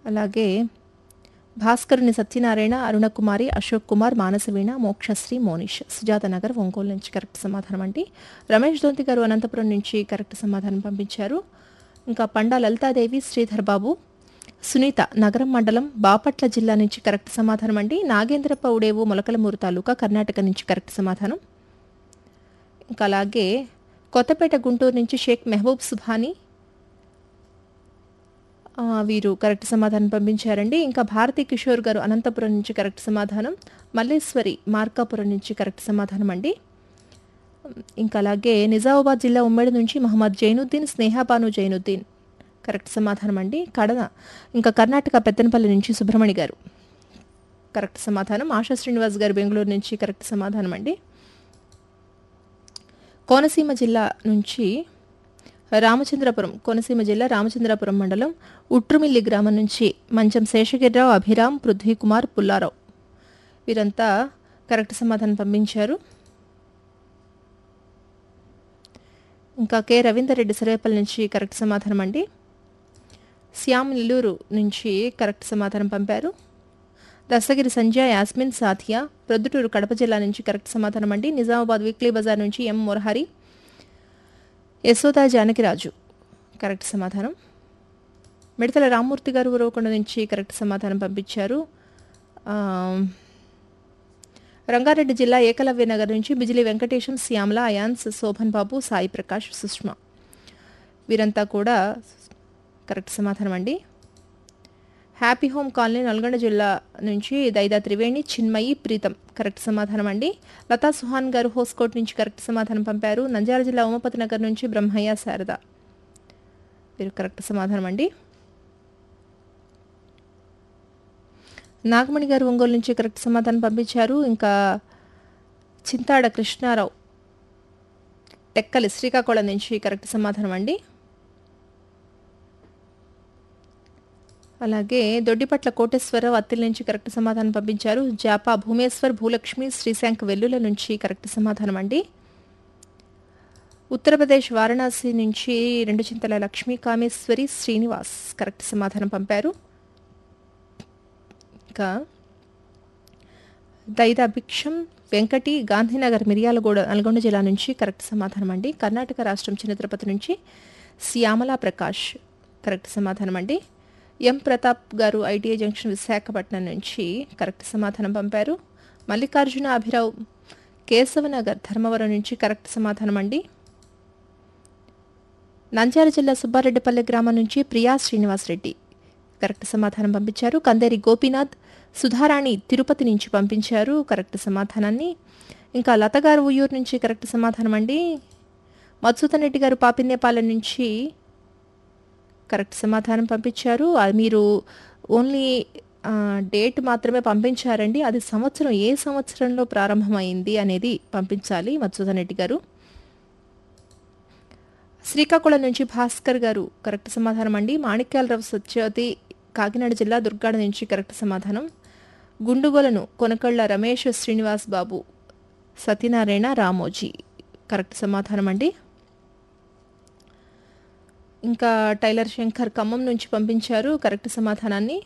అలాగే భాస్కరుని సత్యనారాయణ అరుణకుమారి అశోక్ కుమార్ మానసవీణ మోక్షశ్రీ మోనిష్ సుజాత నగర్ ఒంగోలు నుంచి కరెక్ట్ సమాధానం అండి రమేష్ దొంతి గారు అనంతపురం నుంచి కరెక్ట్ సమాధానం పంపించారు ఇంకా పండా లలితాదేవి శ్రీధర్ బాబు సునీత నగరం మండలం బాపట్ల జిల్లా నుంచి కరెక్ట్ సమాధానం అండి నాగేంద్ర పౌడేవు మొలకలమూరు తాలూకా కర్ణాటక నుంచి కరెక్ట్ సమాధానం ఇంకా అలాగే కొత్తపేట గుంటూరు నుంచి షేక్ మెహబూబ్ సుభానీ ఆ, వీరు కరెక్ట్ సమాధానం పంపించారండి ఇంకా భారతి కిషోర్ గారు అనంతపురం నుంచి కరెక్ట్ సమాధానం మల్లేశ్వరి మార్కాపురం నుంచి కరెక్ట్ సమాధానం అండి ఇంకా అలాగే నిజామాబాద్ జిల్లా ఉమ్మడి నుంచి మహమ్మద్ జైనుద్దీన్ స్నేహాబాను జైనుద్దీన్ కరెక్ట్ సమాధానం అండి కడన ఇంకా కర్ణాటక పెద్దనపల్లి నుంచి సుబ్రహ్మణి గారు కరెక్ట్ సమాధానం ఆశా శ్రీనివాస్ గారు బెంగళూరు నుంచి కరెక్ట్ సమాధానం అండి కోనసీమ జిల్లా నుంచి రామచంద్రపురం కోనసీమ జిల్లా రామచంద్రపురం మండలం ఉట్రుమిల్లి గ్రామం నుంచి మంచం శేషగిరిరావు అభిరామ్ పృథ్వీకుమార్ పుల్లారావు వీరంతా కరెక్ట్ సమాధానం పంపించారు ఇంకా కె రవీందర్ రెడ్డి సర్వేపల్లి నుంచి కరెక్ట్ సమాధానం అండి శ్యామ్ నెల్లూరు నుంచి కరెక్ట్ సమాధానం పంపారు దస్తగిరి సంజయ్ యాస్మిన్ సాథియా ప్రొద్దుటూరు కడప జిల్లా నుంచి కరెక్ట్ సమాధానం అండి నిజామాబాద్ వీక్లీ బజార్ నుంచి ఎం మురహరి యశోదా జానకిరాజు కరెక్ట్ సమాధానం మిడతల రామ్మూర్తి గారు ఉరవకొండ నుంచి కరెక్ట్ సమాధానం పంపించారు ఆ, రంగారెడ్డి జిల్లా ఏకలవ్య నగర్ నుంచి బిజిలి వెంకటేశం శ్యామల అయాన్స్ శోభన్ బాబు సాయి ప్రకాష్ సుష్మా వీరంతా కూడా కరెక్ట్ సమాధానం అండి హ్యాపీ హోమ్ కాలనీ నల్గొండ జిల్లా నుంచి దైదా త్రివేణి చిన్మయి ప్రీతం కరెక్ట్ సమాధానం అండి లతా సుహాన్ గారు హోస్కోట్ నుంచి కరెక్ట్ సమాధానం పంపారు నంద్యాల జిల్లా ఉమాపతి నగర్ నుంచి బ్రహ్మయ్య శారద వీరు కరెక్ట్ సమాధానం అండి నాగమణి గారు ఒంగోలు నుంచి కరెక్ట్ సమాధానం పంపించారు ఇంకా చింతాడ కృష్ణారావు టెక్కలి శ్రీకాకుళం నుంచి కరెక్ట్ సమాధానం అండి అలాగే దొడ్డిపట్ల కోటేశ్వరరావు అత్తిల నుంచి కరెక్ట్ సమాధానం పంపించారు జాపా భూమేశ్వర్ భూలక్ష్మి శ్రీశాంక్ వెల్లుల నుంచి కరెక్ట్ సమాధానం అండి ఉత్తరప్రదేశ్ వారణాసి నుంచి రెండు చింతల లక్ష్మీ కామేశ్వరి శ్రీనివాస్ కరెక్ట్ సమాధానం పంపారు ఇంకా దైదా భిక్షం వెంకటి గాంధీనగర్ మిర్యాలగూడ నల్గొండ జిల్లా నుంచి కరెక్ట్ సమాధానం అండి కర్ణాటక రాష్ట్రం చిన్న తిరుపతి నుంచి శ్యామలా ప్రకాష్ కరెక్ట్ సమాధానం అండి ఎం ప్రతాప్ గారు ఐటీఐ జంక్షన్ విశాఖపట్నం నుంచి కరెక్ట్ సమాధానం పంపారు మల్లికార్జున అభిరావు కేశవనగర్ ధర్మవరం నుంచి కరెక్ట్ సమాధానం అండి నంద్యాల జిల్లా సుబ్బారెడ్డిపల్లె గ్రామం నుంచి ప్రియా శ్రీనివాస్ రెడ్డి కరెక్ట్ సమాధానం పంపించారు కందేరి గోపీనాథ్ సుధారాణి తిరుపతి నుంచి పంపించారు కరెక్ట్ సమాధానాన్ని ఇంకా లత గారు ఉయ్యూరు నుంచి కరెక్ట్ సమాధానం అండి మధుసూదన్ రెడ్డి గారు పాపిన్యపాలెం నుంచి కరెక్ట్ సమాధానం పంపించారు అది మీరు ఓన్లీ ఆ, డేట్ మాత్రమే పంపించారండి అది సంవత్సరం ఏ సంవత్సరంలో ప్రారంభమైంది అనేది పంపించాలి మధుసూదన్ రెడ్డి గారు శ్రీకాకుళం నుంచి భాస్కర్ గారు కరెక్ట్ సమాధానం అండి మాణిక్యాలరావు సత్యవతి కాకినాడ జిల్లా దుర్గాడ నుంచి కరెక్ట్ సమాధానం గుండుగొలను కొనకళ్ళ రమేష్ శ్రీనివాస్ బాబు సత్యనారాయణ రామోజీ కరెక్ట్ సమాధానం అండి ఇంకా టైలర్ శంకర్ ఖమ్మం నుంచి పంపించారు కరెక్ట్ సమాధానాన్ని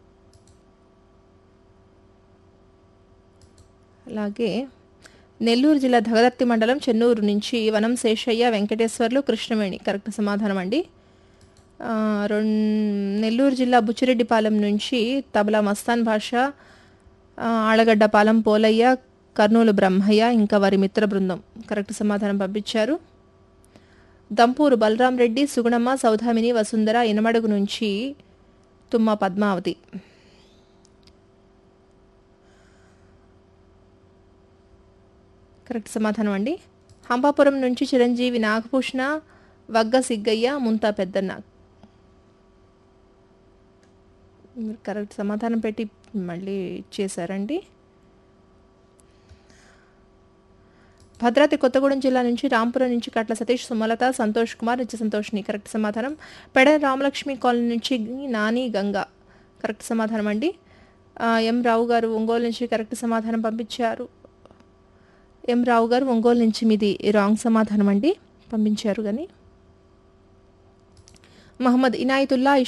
అలాగే నెల్లూరు జిల్లా దగదర్తి మండలం చెన్నూరు నుంచి వనం శేషయ్య వెంకటేశ్వర్లు కృష్ణవేణి కరెక్ట్ సమాధానం అండి ఆ, రెం నెల్లూరు జిల్లా బుచ్చిరెడ్డిపాలెం నుంచి తబలా మస్తాన్ భాష ఆ, ఆళ్ళగడ్డపాలెం పోలయ్య కర్నూలు బ్రహ్మయ్య ఇంకా వారి మిత్ర బృందం కరెక్ట్ సమాధానం పంపించారు దంపూరు బలరాం రెడ్డి సుగుణమ్మ సౌధామిని వసుంధర ఇనమడుగు నుంచి తుమ్మ పద్మావతి కరెక్ట్ సమాధానం అండి హంపాపురం నుంచి చిరంజీవి నాగభూషణ వగ్గ సిగ్గయ్య ముంతా పెద్దన్న మీరు కరెక్ట్ సమాధానం పెట్టి మళ్ళీ చేశారండి భద్రాద్రి కొత్తగూడెం జిల్లా నుంచి రాంపురం నుంచి కట్ల సతీష్ సుమలత సంతోష్ కుమార్ నిత్య సంతోష్ని కరెక్ట్ సమాధానం పెడ రామలక్ష్మి కాలనీ నుంచి నాని గంగా కరెక్ట్ సమాధానం అండి ఆ, ఎం రావు గారు ఒంగోలు నుంచి కరెక్ట్ సమాధానం పంపించారు ఎం రావు గారు ఒంగోలు నుంచి మీది రాంగ్ సమాధానం అండి పంపించారు కానీ మహమ్మద్ ఇనాయతుల్లా